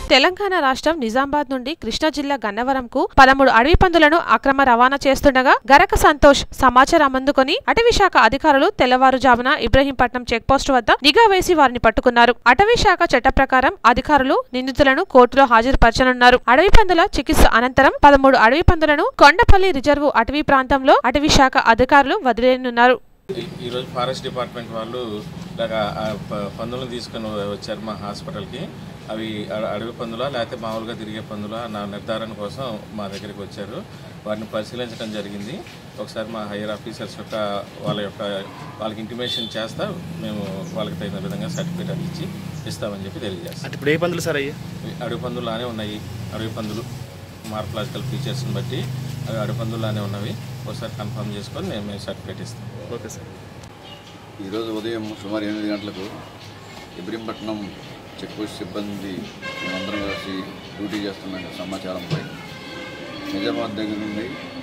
తెలంగాణ రాష్ట్రం నిజామాబాద్ నుండి కృష్ణా జిల్లా గన్నవరంకు పదమూడు అడవి పందులను అక్రమ రవాణా చేస్తుండగా గరక సంతోష్ సమాచారం అందుకొని అటవీ శాఖ అధికారులు తెల్లవారుజామున ఇబ్రహీంపట్నం చెక్పోస్టు వద్ద నిఘా వేసి వారిని పట్టుకున్నారు అటవీ శాఖ చట్ట ప్రకారం అధికారులు నిందితులను కోర్టులో హాజరుపరచనున్నారు అడవి పందుల చికిత్స అనంతరం పదమూడు అడవి పందులను కొండపల్లి రిజర్వు అటవీ ప్రాంతంలో అటవీ శాఖ అధికారులు వదిలేనున్నారు ఈ- ఈరోజు ఫారెస్ట్ డిపార్ట్మెంట్ వాళ్ళు ఇలాగా ఆ ప- పందులను తీసుకొని వచ్చారు మా హాస్పిటల్కి అవి అడ- అడవి పందులా లేకపోతే మామూలుగా తిరిగే పందులా నా నిర్ధారణ కోసం మా దగ్గరికి వచ్చారు వాటిని పరిశీలించడం జరిగింది ఒకసారి మా హైయర్ ఆఫీసర్స్ యొక్క వాళ్ళ యొక్క వాళ్ళకి ఇంటిమేషన్ చేస్తా మేము వాళ్ళకి తగిన విధంగా సర్టిఫికేట్ ఇచ్చి ఇస్తామని చెప్పి తెలియజేస్తాం అంటే ఇప్పుడు ఏ పందులు సార్ అయ్యి ఇవి అడవి పందులానే ఉన్నాయి అడవి పందులు మార్ఫలాజికల్ ఫీచర్స్ని బట్టి అవి అడవి పందులానే ఉన్నవి ఒకసారి కన్ఫర్మ్ చేసుకొని మేము మేము సర్టిఫికేట్ ఇస్తాం ఓకే సార్ ఈరోజు ఉదయం సుమారు ఎనిమిది గంటలకు ఇబ్రహీంపట్నం చెక్ పోస్ట్ సిబ్బంది మేమందరం కలిసి డ్యూటీ చేస్తున్న సమాచారంపై నిజామాబాద్ దగ్గర నుండి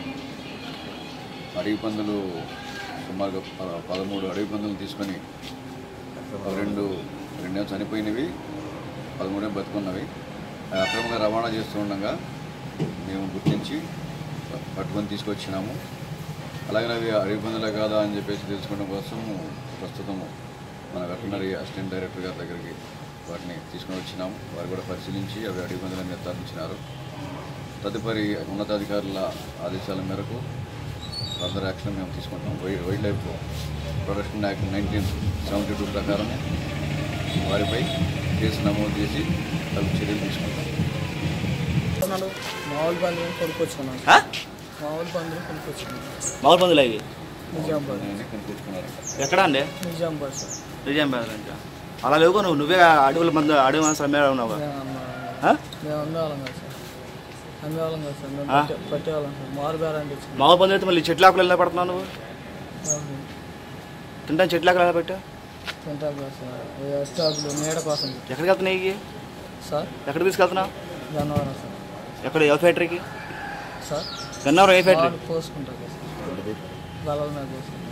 అడవి పందులు సుమారుగా ప- పదమూడు అడవి పందులు తీసుకొని ఒక రెండు రెండేమో చనిపోయినవి పదమూడేమో బతుకున్నవి అవి అక్రమంగా రవాణా చేస్తూ ఉండగా మేము గుర్తించి పట్టుకొని తీసుకొచ్చినాము అలాగే అవి అడవి పందులే కాదా అని చెప్పేసి తెలుసుకోవడం కోసం ప్రస్తుతం మన వెటనరీ అసిస్టెంట్ డైరెక్టర్ గారి దగ్గరికి వాటిని తీసుకొని వచ్చినాము వారు కూడా పరిశీలించి అవి అడవి పందులను నిర్ధారించినారు తదుపరి ఉన్నతాధికారుల ఆదేశాల మేరకు ఫర్దర్ యాక్షన్ మేము తీసుకుంటాం వై- wild life protection act nineteen seventy two ప్రకారం వారిపై కేసు నమోదు చేసి తగు చర్యలు తీసుకుంటాం కొన్నాడు మామూలు పందులు కొనుక్కొచ్చుకున్నాను ఆ? మామూలు పందులు కొనుక్కొచ్చుకున్నాను మామూలు పందులు అవి నిజామాబాద్ నేనే కనిపించుకున్నారంట ఎక్కడ అండి నిజామాబాద్ సార్ నిజామాబాద్ నుంచి అలా లేవు నువ్వు నువ్వే అడవుల మంది అడవి మనసు అమ్మే ఉన్నావు మేము అమ్మ- ఆ? మేము అమ్మేవాళ్ళం కదా సార్ అమ్మేవాళ్ళం కదా సార్ మేము ఆ? పట్టే- పట్టేవాళ్ళం సార్ మారు బేరానికి ఇచ్చుకున్నాం మామూలు పందులు అయితే మళ్ళీ చెట్లు ఆకులు ఎలా పడుతున్నావు నువ్వు తింటాను చెట్లు ఆకులు ఎలా పెట్టావు తింటాం కదా సార్ ఈ స్టాకులు నీడ కోసం ఎక్కడికి వెళ్తున్నాయి ఇవి? సార్ ఎక్కడ తీసుకెళ్తున్నావు గన్నవరం సార్ ఎక్కడ ఏ ఫ్యాక్టరీకి సార్ గన్నవరం ఏ ఫ్యాక్టరీ వాళ్ళు పోసుకుంటారు కదా సార్ బలాల మీద పోసుకుంటారు